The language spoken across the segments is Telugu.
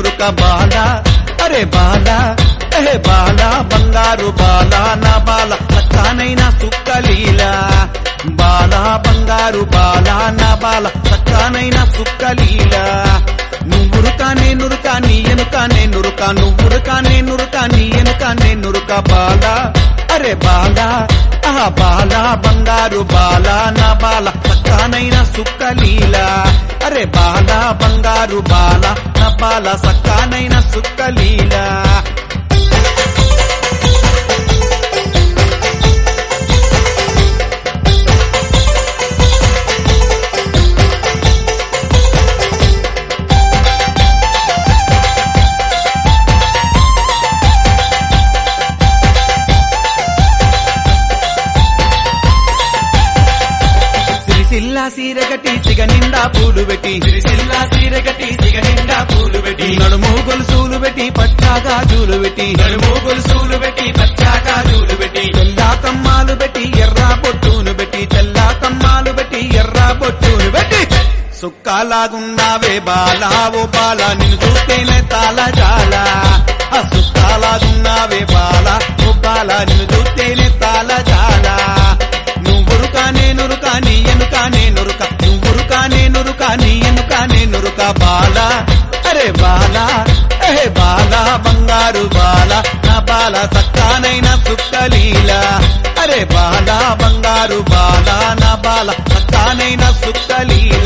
నురుక బాల అరే బాల ఏ బాల బంగారు బాల నా బాల సక్కానైన సుక్కలీల బాల బంగారు బాల నా బాల సక్కానైన సుక్కలీల నువ్వురుక నే నురుక నీ ఎనుక నే నురుక నువ్వురుక నే నురుక నీ ఎనుక నే నురుక బాల అరే బాల ఆహా బాల బంగారు బాల నా బాల సక్కానైన సుక్కలీల అరే బాల బంగారు బాల నా బాల సక్కానైన సుక్కలీల సిరిసిల్ల సీరగటి సిగ నిండా పూలు పెట్టి సిరిసిల్ల సీరగటి సిగ నిండా పూలు పెట్టి నడుము గొలుసులు పెట్టి పచ్చాగా జూలు పెట్టి నడుము గొలుసులు పెట్టి పచ్చాక జూలు పెట్టి తెల్లా కమ్మాలు పెట్టి ఎర్ర బొట్టును పెట్టి తెల్లా కమ్మాలు పెట్టి ఎర్ర బొట్టును పెట్టి సుక్కాలాగున్నావే బాలా ఓ బాల నిన్ను చూస్తేనే తాళ జాల ఆ సుక్కాలాగున్నావే బాల ఓ బాల నిన్ను చూస్తేనే తాళ జాల నువ్వురుక నేనురుక నీ ఎనుక నేనురుక నువ్వురుక నేనురుక నీ ఎనుక నేనురుక బాల అరే బాల ఏ బాల బంగారు బాల నా బాల సక్కానైన సుక్కలీల అరే బాల బంగారు బాల నా బాల సక్కానైన సుక్కలీల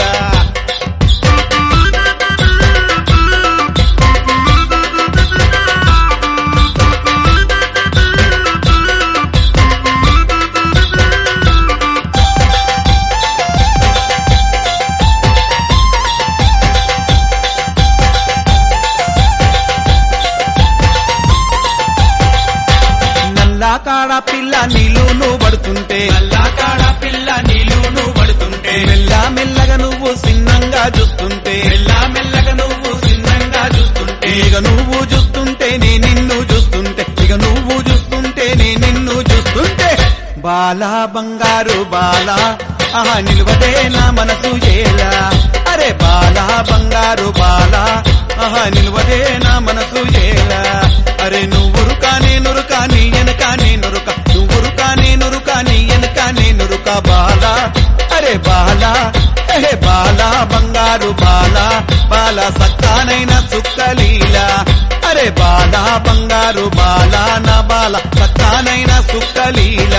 నల్లా కాడ పిల్ల నీళ్లు పడుతుంటే నల్లా కాడ పిల్ల నీళ్లు పడుతుంటే మెల్ల మెల్లగా నువ్వు సిన్నంగా చూస్తుంటే మెల్ల మెల్లగా నువ్వు సిన్నంగా చూస్తుంటే ఇక నువ్వు చూస్తుంటే నే నిన్ను చూస్తుంటే ఇక నువ్వు చూస్తుంటే నే నిన్ను చూస్తుంటే బాలా బంగారు బాలా ఆహా నిలువదే నా మనసు ఏలా అరే బాలా బంగారు బాలా ఆహా నిలువదే నా మనసు ఏలా అరే నువ్వురుకా నేనురుకా నీ ఎనక నేనురుక నువ్వురుకా నేనురుకా నీ ఎనక నేనురుక బాలా అరే బాలా ఏ బాలా బంగారు బాలా బాల సక్కానైన సుక్కలీల అరే బాలా బంగారు బాలా నా బాల సక్కానైన సుక్కలీల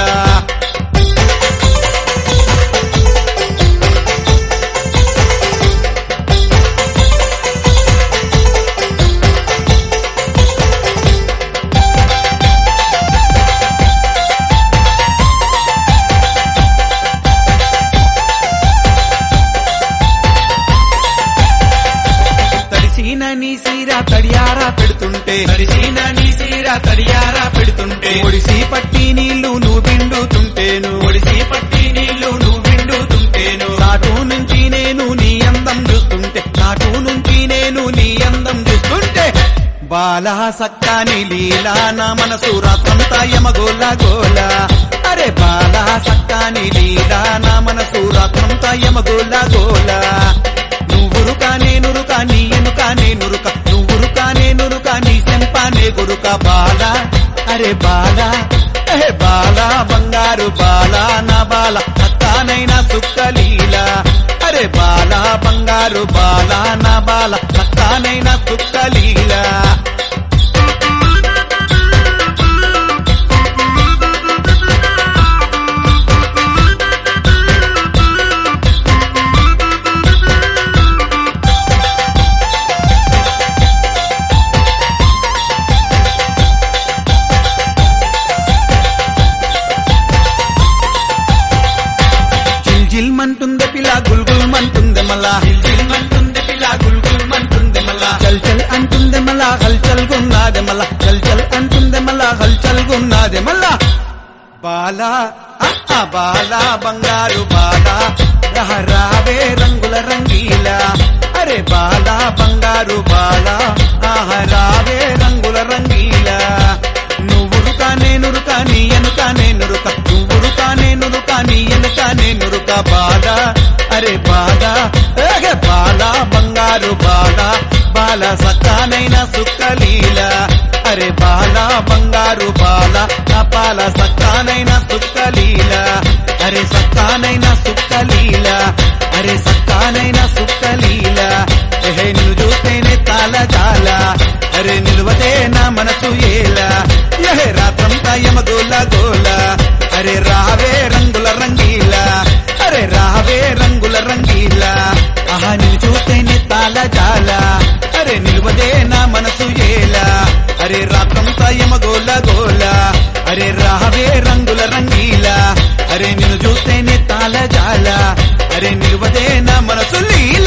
తడిసిన నీ సీర తడియారా పెడుతుంటే తడిసిన నీ సీర తడియారా పెడుతుంటే ఒడిసి పట్టి నీళ్లు నువ్వు పిండుతుంటేను ఒడిసి పట్టి నీళ్లు నువ్వు విండుతుంటేను నాటు నుంచి నేను నీ అందం చూస్తుంటే నాటు నుంచి నేను నీ అందం చూస్తుంటే బాలా సక్కాని లీలా నా మనసు రాత్రంతా యమగోల గోల అరే బాలా సక్కాని లీలా నా మనసు రాత్రంతా యమగోల గోల నువ్వురుక నేనురుక నీ ఎనుక నేనురుక నువ్వురుక నేనురుక నీ సెంపానే గురుక బాల అరే బాల ఏ బాల బంగారు బాల నా బాల సత్తానైనా సుక్కలీల అరే బాల బంగారు బాల నా బాల సత్తానైనా సుక్కలీల జిల్ జిల్ మంటుందే పిల్ల గుల్ గుల్ మంటుందే మళ్ళా జిల్మంటుంది పిల్ల గుల్గుల్మంటుంది మళ్ళా చల్ చల్ అంటుందే మళ్ళా హల్చల్ గున్నాదే మళ్ళా చల్ చల్ అంటుందే మళ్ళా హల్చల్ గున్నాదే మళ్ళా బాలా ఆ బాలా బంగారు బాలా రహ రావే రంగుల రంగీల అరే బాలా బంగారు బాలా ఆహ రావే రంగుల రంగీల నువ్వురుక నేనురుక నీ ఎనుక నేనురుక నువ్వురుక నేనురుక నీ ఎనుక నేనురుక బాల అరే బాల ఏగే బాల బంగారు బాల బాల సత్తానైన బంగారు బాల నా పాల సక్కానైన సుక్కలీల అరే సక్కానైన సుక్కలీల అరే సక్కానైన సుక్కలీల ఎహే నిన్ను చూస్తేనే తాళ జాల అరే నిలువదే నా మనసు ఏలా ఎహే రాత్రంతా యమగోల గోల అరే రావే రంగుల రంగీలా అరే రావే రంగుల రంగీలా ఆహా నిన్ను చూస్తేనే తాళ జాల అరే నిలువదే నా మనసు ఏలా అరే రాత్రంతా యమగోల గోల అరే రావే రంగుల రంగీలా అరే నిన్ను చూస్తేనే తాళ జాల అరే నిలువదే నా మనసు లీల